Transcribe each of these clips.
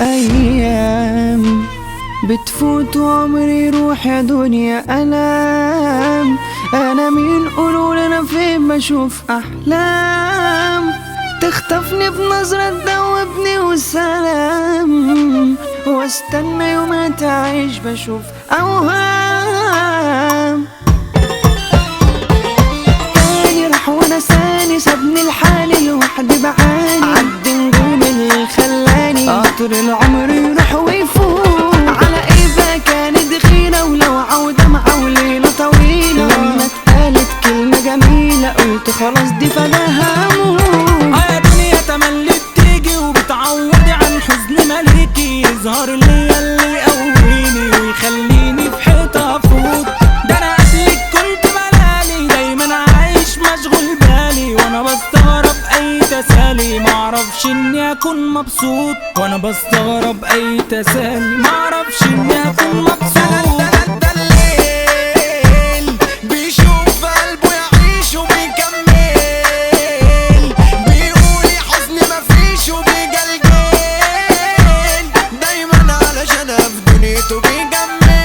أيام بتفوت وعمري يروح يا دنيا ألام أنا مين قولوا أنا فين بشوف أحلام تخطفني بنظرة تدوبني والسلام واستنى يوم تعيش بشوف أوهام تاني راح ونساني سابني لحالي لوحدي بعاني عد نجوم اللي خلاني قطر العمر يروح ويفوت على ايه بقى كانت خيرة ولو عودة مع وليلة طويلة لما اتقالت كلمة جميلة قلت خلاص دي فداها هموت اه يا دنيا تملي بتيجي وبتعوضي عن حزن مليكي يظهر لي اللي يقويني ويخليني في حيطة افوت ده انا قبلك كنت ملالي دايما عايش مشغول بالي وانا بستغرب اي تسالي معرفش اني اكون مبسوط وانا بستغرب اي تسالي معرفش اني اكون مبسوط ده الليل بيشوف قلبه يعيش وبيكمل بيقول حزن مفيش وبيجلجل دايما علشان في دنيته بيجمل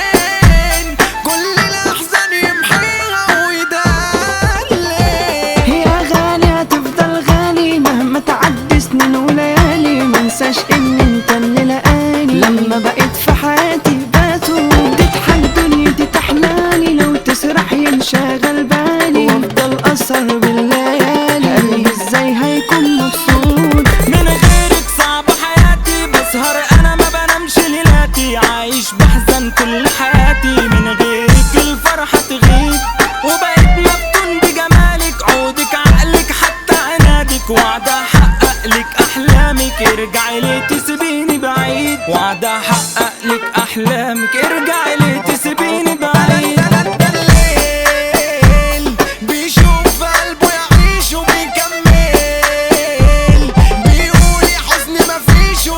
كل الاحزان يمحيها ويدلل يا غالي هتفضل غالي مهما تعدي سنين وليالي منساش ان انت اللي لقاني لما بقيت في حياتي باتوا تضحك دنيتي تحلالي لو تسرح ينشغل بالي وافضل اسهر بالليالي قلبي ازاي هيكون مبسوط من غيرك صعب حياتي بسهر انا ما بنامش ليلاتي عايش بحزن كل حياتي من غيرك الفرحة تغيب وبقيت مفتون بجمالك عودك عقلك حتى عنادك وعد احقق لك احلامك ارجعي لي تسيبيني بعيد وعد احقق لك احلامك ارجعي لي تسيبيني بعيد ده الليل بيشوف قلبه يعيش وبيكمل بيقول حزن مفيش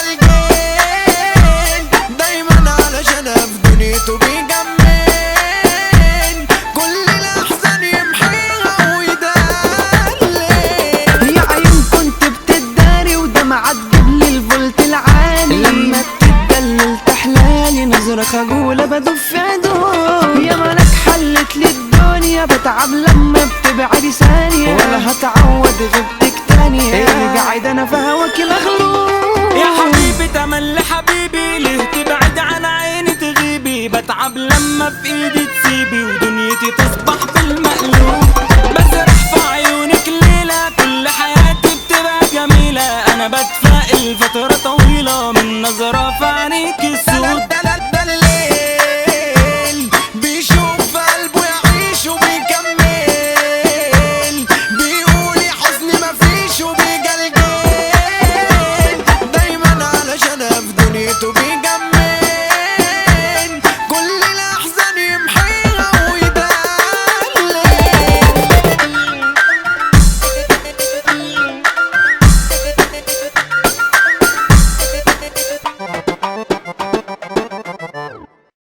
وبيجلجل دايما علشان في دنيته بيجمل كل الاحزان يمحيها ويدلل يا عيون كنت بتداري ودمعة تجيب لي الفولت العالي لما بتدلل تحلالي نظرة خجولة بدف في عدوم يا مالك حلت لي الدنيا بتعب لما بتبعدي ثانية ولا هتعوض غيبتك تانية ارجعي ده انا في هواكي مغلوب يا حبيبي تملي حبيبي ليه تبعد عن عيني تغيبي بتعب لما في ايدي تسيبي ودنيتي تصبح بالمقلوب بسرح في عيونك ليلة كل حياتي بتبقى جميلة انا بتفائل فترة طويلة